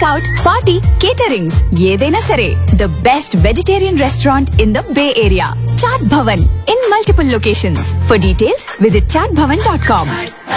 Out party caterings ఏదైనా సరే the best vegetarian restaurant in the Bay Area Chaat Bhavan in multiple locations for details visit Chaat Bhavan dot com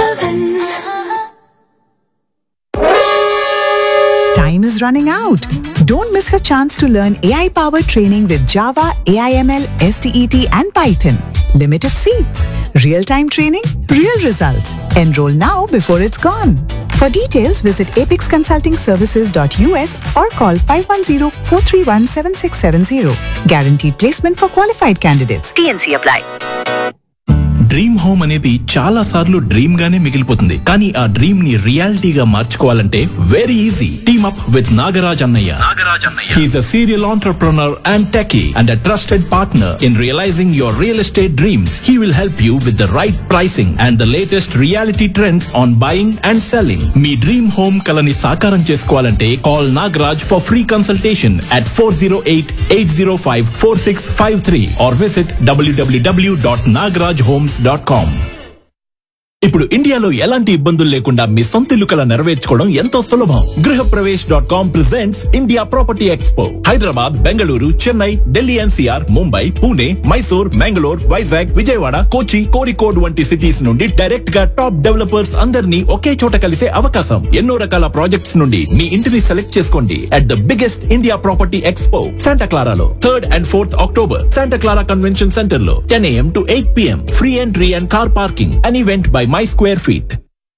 Time is running out. Don't miss her chance to learn AI powered training with Java, AIML, STET, and Python. Limited seats. Real time training, real results. Enroll now before it's gone. For details, visit apexconsultingservices.us or call 510 431 7670. Guaranteed placement for qualified candidates. TNC apply. Dream home అనేది చాలా సార్లు dream గానే మిగిలిపోతుంది కానీ ఆ dream ని రియాలిటీగా మార్చుకోవాలంటే very easy team up with Nagaraj అన్నయ్య నాగరాజ్ అన్నయ్య he's a serial entrepreneur and techie and a trusted partner in realising your real estate dreams he will help you with the right pricing and the latest reality trends on buying and selling మీ dream home కలని సాకారం చేసుకోవాలంటే call Nagaraj for free consultation at four zero eight eight zero five four six five three are visit డబ్ల్యూడబ్ల్యూడబ్ల్యూ dot Nagaraj homes dot com ఇప్పుడు ఇండియాలో ఎలాంటి ఇబ్బందులు లేకుండా మీ సొంత ఇల్లు కల నెరవేర్చుకోవడం ఎంతో సులభం Griha Pravesh dot com presents India property expo Hyderabad Bengaluru Chennai Delhi NCR Mumbai Pune Mysore Mangalore Vizag Vijayawada Kochi Kozhikode వంటి సిటీస్ నుండి డైరెక్ట్ గా టాప్ డెవలపర్స్ అందరినీ ఒకే చోట కలిసే అవకాశం ఎన్నో రకాల ప్రాజెక్ట్స్ నుండి మీ ఇంటిని సెలెక్ట్ చేసుకోండి at the biggest India property expo Santa క్లారాలో third and fourth October Santa Clara convention centre లో ten AM to eight PM free entry and car parking an event by my square feet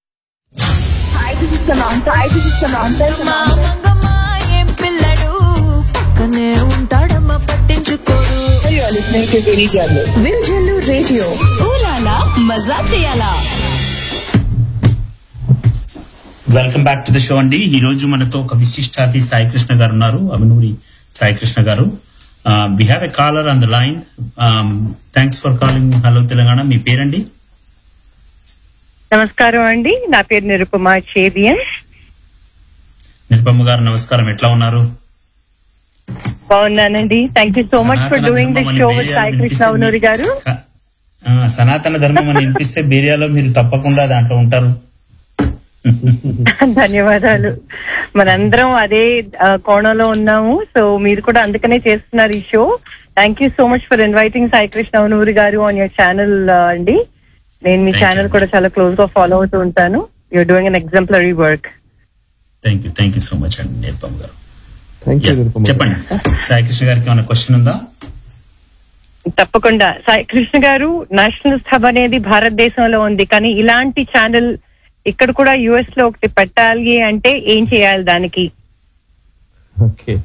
మామంగమ్మ ఏం పిల్లడు పక్కనే ఉంటాడమ్మ పట్టించుకోడు వింజల్లు radio ఊరాలా మజా చేయాలా welcome back to the show అండి ఈ రోజు మనతో ఒక విశిష్ట అతి సాయి కృష్ణ గారు ఉన్నారు అవినూరి సాయి కృష్ణ గారు we have a caller on the line thanks for calling hello Telangana మీ పేరండి నమస్కారం అండి నా పేరు నిరుపమ చేబియన్ నిరుపమ్మ గారు నమస్కారం ఎట్లా ఉన్నారు బాగున్నానండి thank you so much for సనాతన డూయింగ్ దిస్ ధర్మం షో అని విత్ బేరియాలో సాయి కృష్ణ వినిపిస్తే అవునూరి మీరు- గారు ఆ, సనాతన ధర్మం అని వినిపిస్తే బేరియాలో మీరు తప్పకుండా దాంట్లో ఉంటారు ధన్యవాదాలు మనందరం అదే ఆ, కోణంలో ఉన్నాము సో మీరు కూడా అందుకనే చేస్తున్నారు ఈ show thank you so much for inviting Sai Krishna Avunuri గారు ఆన్ యువర్ ఛానల్ అండి నేను మీ Thank ఛానల్ you. కూడా చాలా క్లోజ్ గా ఫాలో అవుతూ ఉంటాను you're doing an exemplary work thank you thank you so much అండి నిరుపమ్మ గారు థ్యాంక్ యూ Yeah, చెప్పండి సాయి కృష్ణ గారికి ఏమైనా క్వశ్చన్ ఉందా తప్పకుండా సాయి కృష్ణ గారు నేషనల్ హబ్ అనేది భారతదేశంలో ఉంది కానీ ఇలాంటి ఛానల్ ఇక్కడ కూడా యుఎస్ లో ఒకటి పెట్టాలి అంటే ఏం చేయాలి దానికి ఓకే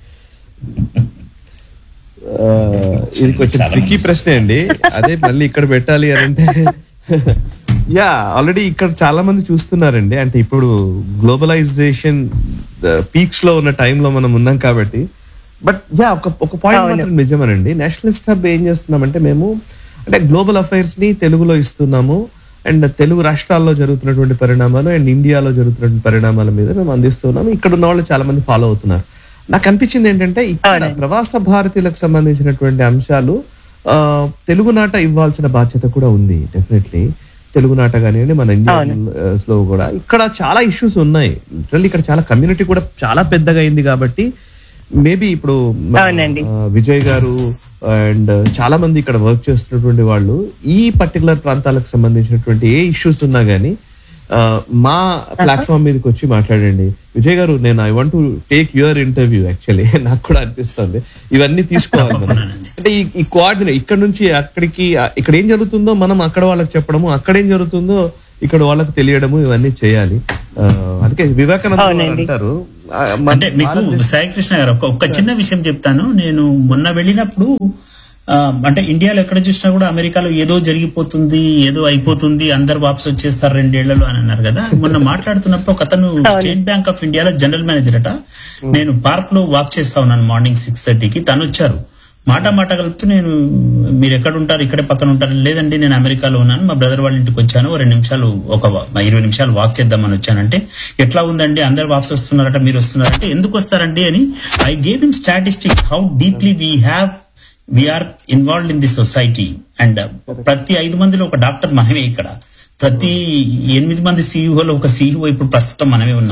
ఆ, ఇది కొంచెం చాలా ట్రికీ మంచి ప్రశ్నే అండి అదే మళ్ళీ ఇక్కడ పెట్టాలి అని అంటే యా ఆల్రెడీ ఇక్కడ చాలా మంది చూస్తున్నారండి అంటే ఇప్పుడు గ్లోబలైజేషన్ పీక్స్ లో ఉన్న టైంలో మనం ఉన్నాం కాబట్టి బట్ యా ఒక ఒక పాయింట్ అవును. మాత్రం నిజమేనండి నేషనలిస్ట్ హబ్ ఏం చేస్తున్నామంటే మేము అంటే గ్లోబల్ అఫైర్స్ ని తెలుగులో ఇస్తున్నాము అండ్ తెలుగు రాష్ట్రాల్లో జరుగుతున్నటువంటి పరిణామాలు అండ్ ఇండియాలో జరుగుతున్నటువంటి పరిణామాల మీద మేము అందిస్తున్నాము ఇక్కడ ఉన్న వాళ్ళు చాలా మంది ఫాలో అవుతున్నారు నాకు అనిపించింది ఏంటంటే ఇక్కడ అవునండి. ప్రవాస భారతీయులకు సంబంధించినటువంటి అంశాలు ఆ, తెలుగు నాట ఇవ్వాల్సిన బాధ్యత కూడా ఉంది డెఫినెట్లీ తెలుగు నాట కానివ్వండి మన ఇండియన్ లో కూడా ఇక్కడ చాలా ఇష్యూస్ ఉన్నాయి లిటరల్లీ ఇక్కడ చాలా కమ్యూనిటీ కూడా చాలా పెద్దగా అయింది కాబట్టి మేబీ ఇప్పుడు మన, అవునండి. ఆ, విజయ్ గారు అండ్ చాలా మంది ఇక్కడ వర్క్ చేస్తున్నటువంటి వాళ్ళు ఈ పర్టికులర్ ప్రాంతాలకు సంబంధించినటువంటి ఏ ఇష్యూస్ ఉన్నా గానీ ఆ, మా ప్లాట్ఫామ్ మీదకి వచ్చి మాట్లాడండి విజయ్ గారు నేను I want to take your interview actually నాకు కూడా అనిపిస్తుంది ఇవన్నీ తీసుకోవాలి మనం అంటే ఈ ఈ కోఆర్డినేట్ ఇక్కడ నుంచి అక్కడికి ఆ, ఇక్కడ ఏం జరుగుతుందో మనం అక్కడ వాళ్ళకి చెప్పడము అక్కడ ఏం జరుగుతుందో ఇక్కడ వాళ్ళకి తెలియడము ఇవన్నీ చేయాలి ఆ, అందుకే వివేకానంద గారు అవునండి. అంటారు ఆ, మన అంటే మీకు సాయి కృష్ణ గారు ఒక ఒక్క చిన్న విషయం చెప్తాను నేను మొన్న వెళ్ళినప్పుడు ఆ, అంటే ఇండియాలో ఎక్కడ చూసినా కూడా అమెరికాలో ఏదో జరిగిపోతుంది ఏదో అయిపోతుంది అందరు వాపస్ వచ్చేస్తారు రెండేళ్లలో అని అన్నారు కదా మొన్న మాట్లాడుతున్నప్పుడు ఒక అతను స్టేట్ బ్యాంక్ ఆఫ్ ఇండియాలో జనరల్ మేనేజర్ అట నేను పార్క్ లో వాక్ చేస్తా ఉన్నాను మార్నింగ్ సిక్స్ థర్టీకి తను వచ్చారు మాట మాట కలుపుతూ నేను మీరు ఎక్కడ ఉంటారు ఇక్కడే పక్కన ఉంటారు లేదండి నేను అమెరికాలో ఉన్నాను మా బ్రదర్ వాళ్ళ ఇంటికి వచ్చాను ఓ రెండు నిమిషాలు ఒక వా- ఇరవై నిమిషాలు వాక్ చేద్దామని వచ్చానంటే ఎట్లా ఉందండి అందరు వాపస్ వస్తున్నారట మీరు వస్తున్నారంటే ఎందుకు వస్తారండి అని I gave him statistics how deeply we have we're involved in the society and ప్రతి ఐదు మందిలో ఒక డాక్టర్ మనమే ఇక్కడ ప్రతి ఎనిమిది మంది సీఈఓలో ఒక సీఈఓ ఇప్పుడు ప్రస్తుతం మనమే ఉన్నాం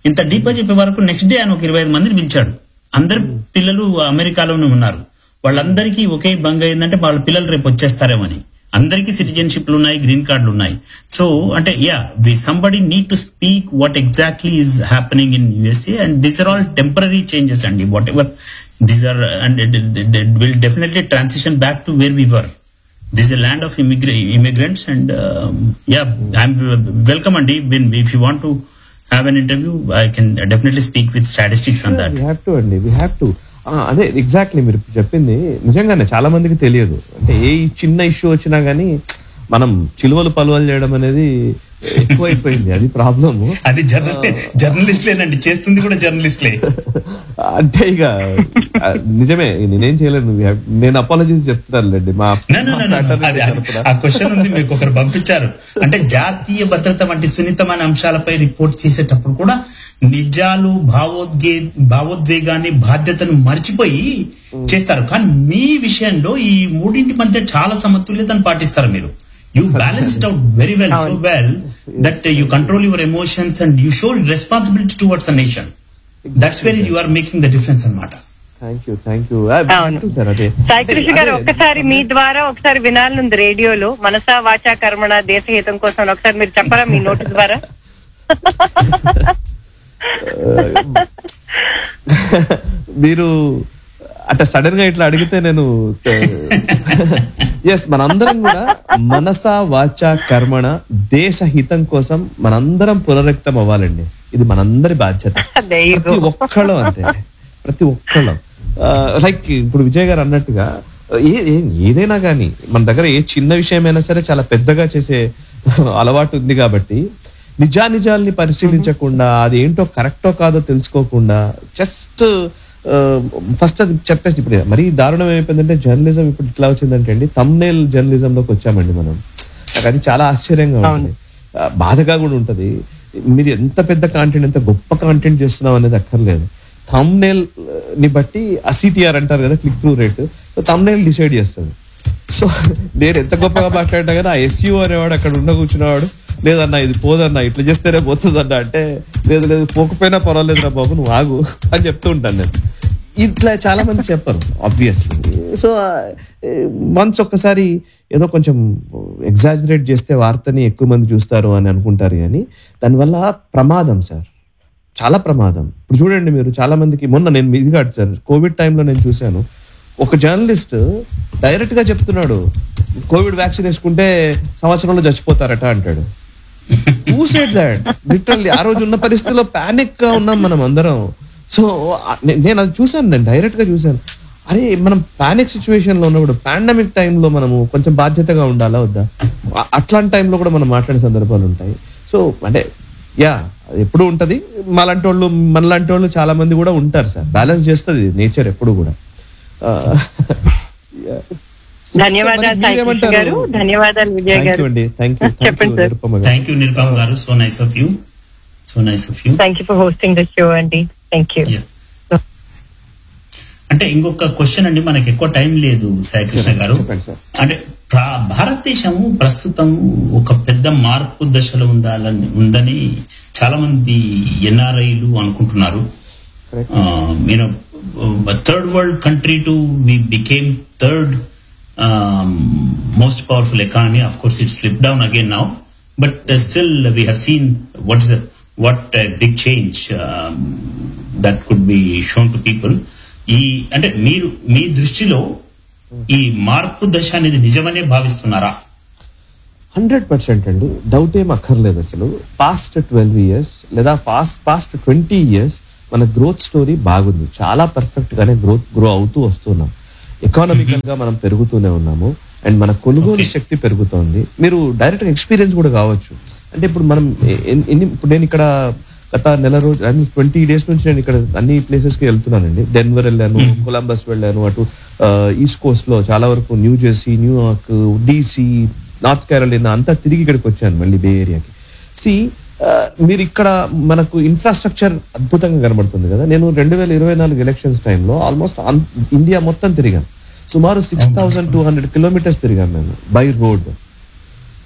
ఇంత డీప్ గా చెప్పే వరకు నెక్స్ట్ డే ఆయన ఒక ఇరవై ఐదు మందిని పిలిచాడు అందరు పిల్లలు అమెరికాలోనే ఉన్నారు వాళ్ళందరికీ ఒకే బంగ ఏంటంటే వాళ్ళ పిల్లలు రేపు వచ్చేస్తారేమని అందరికీ సిటిజన్షిప్లు ఉన్నాయి గ్రీన్ కార్డులు ఉన్నాయి సో అంటే yeah the somebody need to speak what exactly is happening in USA and these are all temporary changes అండి whatever these are and will definitely transition back to where we were this is a land of immigra- immigrants and um, yeah i'm welcome andy when if you want to have an interview i can definitely speak with statistics on that we have to అండి we have to అదే exactly మీరు చెప్పింది నిజంగానే చాలా మందికి తెలియదు అంటే ఏ చిన్న ఇష్యూ వచ్చినా గానీ మనం చిలువలు పలువలు చేయడం అనేది ఎక్కువైపోయింది అది ప్రాబ్లము అది జర్నలి జర్నలిస్ట్లేనండి చేస్తుంది కూడా జర్నలిస్ట్లే అంటే ఇక ఆ, నిజమే నేనేం చేయలేను We have- నేను అపాలజీస్ చెప్తున్నానులేండి మా No, no, no, no, no. అది- అది- ఆ క్వశ్చన్ ఉంది మీకు ఒకరు పంపించారు అంటే జాతీయ భద్రత వంటి సున్నితమైన అంశాలపై రిపోర్ట్ చేసేటప్పుడు కూడా నిజాలు భావోద్గే భావోద్వేగాన్ని బాధ్యతను మర్చిపోయి చేస్తారు కానీ మీ విషయంలో ఈ మూడింటి మధ్య చాలా సమతుల్యతను పాటిస్తారు మీరు you balance it out very well so well that you control your emotions and you show responsibility towards the nation that's very you are making the difference అనమాట థ్యాంక్ యూ థ్యాంక్ యూ అవును. Sir అదే సాయి కృష్ణ గారు అదే- ఒక్కసారి మీ ద్వారా ఒకసారి వినాలనుంది రేడియోలో మనసా వాచా కర్మణ దేశహితం కోసం ఒకసారి మీరు చెప్పరా మీ నోటి ద్వారా మీరు అట్లా సడన్ గా ఇట్లా అడిగితే నేను ఎస్ మనందరం కూడా మనస వాచ కర్మణ దేశ హితం కోసం మనందరం పునరుక్తం అవ్వాలండి ఇది మనందరి బాధ్యత There you ప్రతి go. ఒక్కళ్ళం అంతే ప్రతి ఒక్కళ్ళం లైక్ ఇప్పుడు విజయ్ గారు అన్నట్టుగా ఏ ఏ- ఏదైనా కానీ మన దగ్గర ఏ చిన్న విషయమైనా సరే చాలా పెద్దగా చేసే అలవాటు ఉంది కాబట్టి నిజానిజాల్ని పరిశీలించకుండా అది ఏంటో కరెక్టో కాదో తెలుసుకోకుండా జస్ట్ ఫస్ట్ అది చెప్పేసి ఇప్పుడు మరీ దారుణం ఏమైపోయిందంటే జర్నలిజం ఇప్పుడు ఇట్లా వచ్చిందంటే అండి తమ్నేల్ జర్నలిజంలోకి వచ్చామండి మనం నాకు అది చాలా ఆశ్చర్యంగా ఉంటుంది ఆ, బాధగా కూడా ఉంటది మీరు ఎంత పెద్ద కాంటెంట్ ఎంత గొప్ప కాంటెంట్ చేస్తున్నాం అనేది అక్కర్లేదు థంబ్నేల్ ని బట్టి అసిటిఆర్ అంటారు కదా click through rate so thumbnail decide చేస్తుంది సో నేను ఎంత గొప్పగా మాట్లాడినా కానీ ఆ ఎస్యూ అనేవాడు అక్కడ ఉన్న కూర్చున్నవాడు లేదన్నా ఇది పోదన్నా ఇట్లా చేస్తేనే పోతుందన్నా అంటే లేదు లేదు పోకపోయినా పర్వాలేదు రా బాబు నువ్వు ఆగు అని చెప్తూ ఉంటాను నేను ఇట్లా చాలా మంది చెప్పరు ఆబ్వియస్లీ సో వన్స్ ఒక్కసారి ఏదో కొంచెం ఎగ్జాజరేట్ చేస్తే వార్తని ఎక్కువ మంది చూస్తారు అని అనుకుంటారు కానీ దానివల్ల ప్రమాదం సార్ చాలా ప్రమాదం ఇప్పుడు చూడండి మీరు చాలా మందికి మొన్న నేను ఇది కాదు సార్ కోవిడ్ టైంలో నేను చూశాను ఒక జర్నలిస్ట్ డైరెక్ట్ గా చెప్తున్నాడు కోవిడ్ వ్యాక్సిన్ వేసుకుంటే సంవత్సరంలో చచ్చిపోతారట అంటాడు హూ సెడ్ దాట్ లిటరల్లీ ఆ రోజు ఉన్న పరిస్థితిలో పానిక్ గా ఉన్నాం మనం అందరం సో నేను అది చూశాను నేను డైరెక్ట్ గా చూశాను అరే మనం పానిక్ సిచ్యువేషన్ లో ఉన్నప్పుడు పాండమిక్ టైంలో మనము కొంచెం బాధ్యతగా ఉండాలా వద్దా అ- అట్లాంటి టైంలో కూడా మనం మాట్లాడే సందర్భాలు ఉంటాయి సో అంటే యా ఎప్పుడు ఉంటది మాలాంటి వాళ్ళు మనలాంటి వాళ్ళు చాలా మంది కూడా ఉంటారు సార్ బ్యాలెన్స్ చేస్తుంది నేచర్ ఎప్పుడు కూడా ఆ, yeah. ధన్యవాదాలు మరి సాయి కృష్ణ మీరేమంటారు? గారు ధన్యవాదాలు విజయ్ Thank you గారు అండి థ్యాంక్ యూ చెప్పండి సార్ థ్యాంక్ యూ నిరుపమ్ గారు so nice of you so nice of you thank you for hosting the show అండి థ్యాంక్ యూ Yeah. అంటే ఇంకొక క్వశ్చన్ అండి మనకి ఎక్కువ టైం లేదు సాయి కృష్ణ గారు చెప్పండి సార్. అంటే ప్రా- భారతదేశము ప్రస్తుతం ఒక పెద్ద మార్పు దశలో ఉండాలని ఉందని చాలా మంది ఎన్ఆర్ఐలు అనుకుంటున్నారు you know third world country to we became third most powerful economy of course it slip down again now but still we have seen what is what big change that could be shown to people ఈ అంటే మీరు మీ దృష్టిలో ఈ మార్పు దశ అనేది నిజమనే భావిస్తున్నారా హండ్రెడ్ పర్సెంట్ అండి డౌట్ ఏం అక్కర్లేదు అసలు పాస్ట్ ట్వెల్వ్ ఇయర్స్ లేదా ఫాస్ట్ పాస్ట్ ట్వంటీ ఇయర్స్ మన గ్రోత్ స్టోరీ బాగుంది చాలా పర్ఫెక్ట్ గానే గ్రోత్ గ్రో అవుతూ వస్తున్నాం ఎకానమికల్ గా మనం పెరుగుతూనే ఉన్నాము అండ్ మన కొనుగోలు Okay. శక్తి పెరుగుతోంది మీరు డైరెక్ట్ ఎక్స్పీరియన్స్ కూడా కావచ్చు అంటే ఇప్పుడు మనం ఎ- ఎన్ని ఎన్ని- ఇప్పుడు నేను ఇక్కడ గత నెల రోజు ట్వంటీ డేస్ నుంచి నేను ఇక్కడ అన్ని ప్లేసెస్ కి వెళ్తున్నానండి డెన్వర్ వెళ్ళాను కొలంబస్ వెళ్ళాను అటు ఈస్ట్ కోస్ట్ లో చాలా వరకు New Jersey New York DC North Carolina అంతా తిరిగి ఇక్కడికి వచ్చాను మళ్ళీ బే ఏరియాకి సి మీరు ఇక్కడ మనకు ఇన్ఫ్రాస్ట్రక్చర్ అద్భుతంగా కనబడుతుంది కదా నేను రెండు వేల ఇరవై నాలుగు ఎలక్షన్స్ టైంలో ఆల్మోస్ట్ ఇండియా మొత్తం తిరిగాను సుమారు six thousand two hundred kilometres తిరిగాను నేను బై రోడ్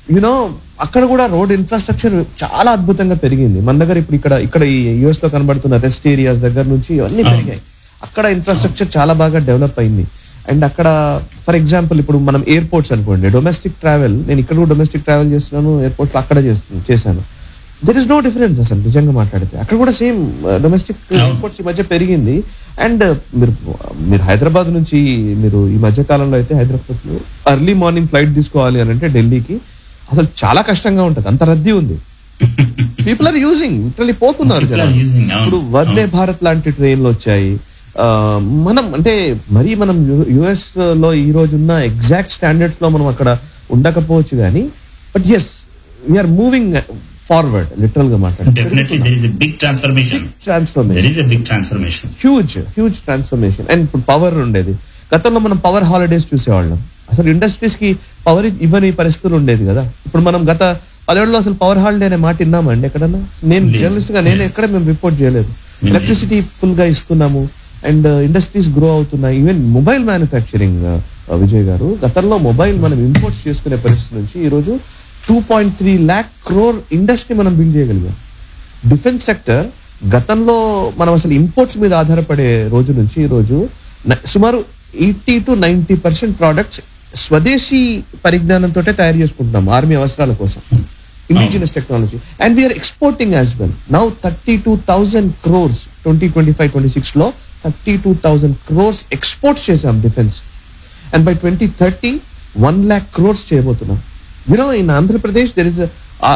యునో అక్కడ కూడా రోడ్ ఇన్ఫ్రాస్ట్రక్చర్ చాలా అద్భుతంగా పెరిగింది మన దగ్గర ఇప్పుడు ఇక్కడ ఇక్కడ ఈ యుఎస్ లో కనబడుతున్న రెస్ట్ ఏరియాస్ దగ్గర నుంచి ఇవన్నీ పెరిగాయి అక్కడ ఇన్ఫ్రాస్ట్రక్చర్ చాలా బాగా డెవలప్ అయింది అండ్ అక్కడ ఫర్ ఎగ్జాంపుల్ ఇప్పుడు మనం ఎయిర్పోర్ట్స్ అనుకోండి డొమెస్టిక్ ట్రావెల్ నేను ఇక్కడ కూడా డొమెస్టిక్ ట్రావెల్ చేస్తున్నాను ఎయిర్పోర్ట్ లో అక్కడ చేస్తున్నాను చేశాను దెర్ ఇస్ నో డిఫరెన్స్ అసలు నిజంగా మాట్లాడితే అక్కడ కూడా సేమ్ డొమెస్టిక్ ఎయిర్పోర్ట్స్ ఈ మధ్య పెరిగింది అండ్ మీరు మీరు హైదరాబాద్ నుంచి మీరు ఈ మధ్య కాలంలో అయితే హైదరాబాద్ లో ఎర్లీ మార్నింగ్ ఫ్లైట్ తీసుకోవాలి అని అంటే ఢిల్లీకి అసలు చాలా కష్టంగా ఉంటది అంత రద్దీ ఉంది పీపుల్ ఆర్ యూజింగ్ లిటరలీ పోతున్నారు People are జనాలు. using, అవును. ఇప్పుడు వందే భారత్ లాంటి ట్రైన్లు వచ్చాయి ఆ, మనం అంటే మరి మనం యుఎస్ లో ఈ రోజున్న ఎగ్జాక్ట్ స్టాండర్డ్స్ లో మనం అక్కడ ఉండకపోవచ్చు కానీ but yes we're moving forward literal గా definitely there is a big transformation there transformation is a big transformation huge huge transformation and ఇప్పుడు పవర్ ఉండేది గతంలో మనం పవర్ హాలిడేస్ చూసేవాళ్ళం అసలు ఇండస్ట్రీస్ కి పవర్ ఇవ్వని పరిస్థితులు ఉండేది కదా ఇప్పుడు మనం గత పదేళ్ళలో అసలు పవర్ హాలిడే అనే మాట విన్నామండి ఎక్కడన్నా నేను లేదు. జర్నలిస్ట్ గా నేను ఎక్కడ మేము రిపోర్ట్ చేయలేదు ఎలక్ట్రిసిటీ ఫుల్ గా ఇస్తున్నాము అండ్ ఇండస్ట్రీస్ గ్రో అవుతున్నాయి ఈవెన్ మొబైల్ మ్యానుఫ్యాక్చరింగ్ విజయ్ గారు గతంలో మొబైల్ మనం ఇంపోర్ట్స్ చేసుకునే పరిస్థితి నుంచి ఈ రోజు two point three lakh crore industry మనం బిల్డ్ చేయగలిగాం డిఫెన్స్ సెక్టర్ గతంలో మనం అసలు ఇంపోర్ట్స్ మీద ఆధారపడే రోజు నుంచి ఈ రోజు న- సుమారు eighty to ninety percent products స్వదేశీ పరిజ్ఞానంతో తయారు చేసుకుంటున్నాం ఆర్మీ అవసరాల కోసం indigenous technology and we're exporting as well now thirty two thousand crores twenty twenty five twenty six లో thirty two thousand crores exports చేసాం defence and by twenty thirty one lakh crores చేయబోతున్నాం you know in Andhra Pradesh there is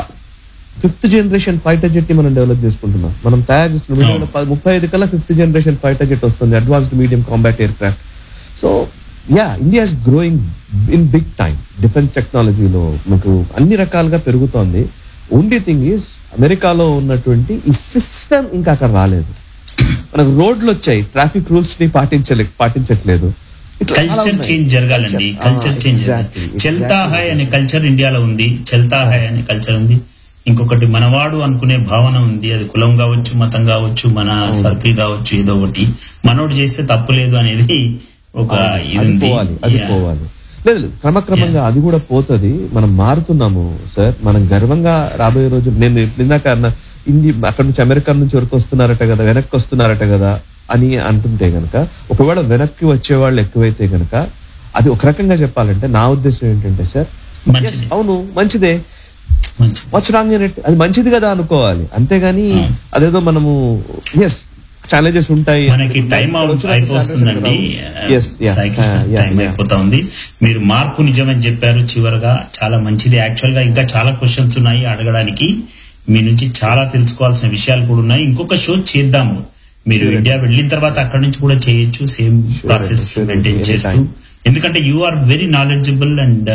fifth generation fighter jet ని మనం develop చేసుకుంటున్నాం మనం తయారు చేస్తున్నాం రెండు వేల ప- ముప్పై ఐదు కల్లా ఫిఫ్త్ జనరేషన్ ఫైటర్ జెట్ వస్తుంది advanced medium combat aircraft so yeah India is growing in big time defence టెక్నాలజీలో మనకు అన్ని రకాలుగా పెరుగుతోంది ఓన్లీ థింగ్ ఈస్ అమెరికాలో ఉన్నటువంటి ఈ సిస్టమ్ ఇంకా అక్కడ రాలేదు మనకు రోడ్లు వచ్చాయి ట్రాఫిక్ రూల్స్ ని పాటించలే పాటించట్లేదు ఇట్లా చాలా కల్చర్ ఉన్నాయి. చేంజ్ జరగాలండి Ah, కల్చర్ చేంజ్ exactly, చెల్తా exactly. హాయ్ అనే కల్చర్ ఇండియాలో ఉంది చెల్తా హాయ్ అనే కల్చర్ ఉంది ఇంకొకటి మనవాడు అనుకునే భావన ఉంది అది కులం కావచ్చు మతం కావచ్చు మన సర్కిల్ కావచ్చు ఏదో ఒకటి మనోడు చేస్తే తప్పు లేదు అనేది ఒక ఇది అది ఉంది పోవాలి అది Yeah. పోవాలి లేదు లేదు, క్రమక్రమంగా అది కూడా పోతది మనం మారుతున్నాము సార్ మనం గర్వంగా రాబోయే రోజు నేను ఇందాక అన్న ఇండి అక్కడ నుంచి అమెరికా నుంచి వరకు వస్తున్నారట కదా వెనక్కి వస్తున్నారట కదా అని అంటుంటే గనక ఒకవేళ వెనక్కి వచ్చే వాళ్ళు ఎక్కువైతే గనక అది ఒక రకంగా చెప్పాలంటే నా ఉద్దేశం ఏంటంటే సార్ మంచిది. yes, అవును మంచిదే మంచిది వాచ్ రాంగ్ ఇన్ ఇట్ అది మంచిది కదా అనుకోవాలి అంతేగాని అదేదో మనము ఎస్ ఛాలెంజెస్ ఉంటాయి మనకి టైం అవుట్ అయిపోతుందండి Yes, yeah, Sai Krishna uh, yeah, time yeah. అయిపోతా ఉంది మీరు మార్పు నిజమని చెప్పారు చివరగా చాలా మంచిది యాక్చువల్ గా ఇంకా చాలా క్వశ్చన్స్ ఉన్నాయి అడగడానికి మీ నుంచి చాలా తెలుసుకోవాల్సిన విషయాలు కూడా ఉన్నాయి ఇంకొక షో చేద్దాము మీరు ఇండియా వెళ్ళిన తర్వాత అక్కడ నుంచి కూడా చేయొచ్చు same process sure, maintain anytime. చేస్తూ ఎందుకంటే you are very knowledgeable and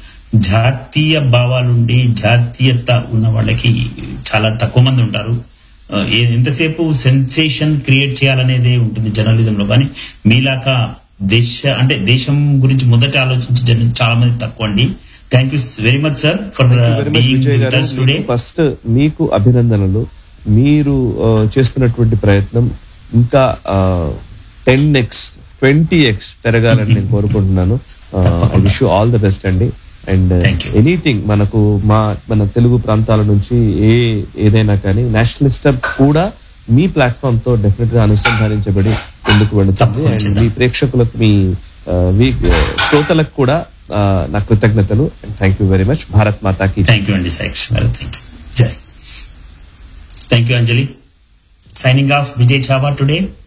జాతీయ భావాలుండి జాతీయత ఉన్న వాళ్ళకి చాలా తక్కువ మంది ఉంటారు ఆ, ఏ- ఎంతసేపు సెన్సేషన్ క్రియేట్ చేయాలనేదే ఉంటుంది జర్నలిజం లో కానీ మీలాక దేశ అంటే దేశం గురించి మొదట ఆలోచించే జనం చాలా మంది తక్కువ అండి thank you very much sir for today first మీకు అభినందనలు మీరు ఆ, చేస్తున్నటువంటి ప్రయత్నం ఇంకా టెన్ ఎక్స్ ట్వంటీ ఎక్స్ పెరగాలని నేను కోరుకుంటున్నాను I wish you all the best అండి అండ్ Thank you. ఎనీథింగ్ మనకు మా మన తెలుగు ప్రాంతాల నుంచి ఏ ఏదైనా కానీ నేషనలిస్ట్ కూడా మీ ప్లాట్ఫామ్ తో డెఫినెట్ గా అనుసంధానించబడి ముందుకు వెళుతుంది తప్పకుండా అండ్ చేద్దాం. మీ ప్రేక్షకులకు మీ ఆ, మీ ఆ, శ్రోతలకు కూడా ఆ, నా కృతజ్ఞతలు thank you very much Bharat మాతాకి థ్యాంక్ యూ అండి సాయి కృష్ణ గారు థ్యాంక్ యూ జై thank you Anjali signing off Vijay Chava today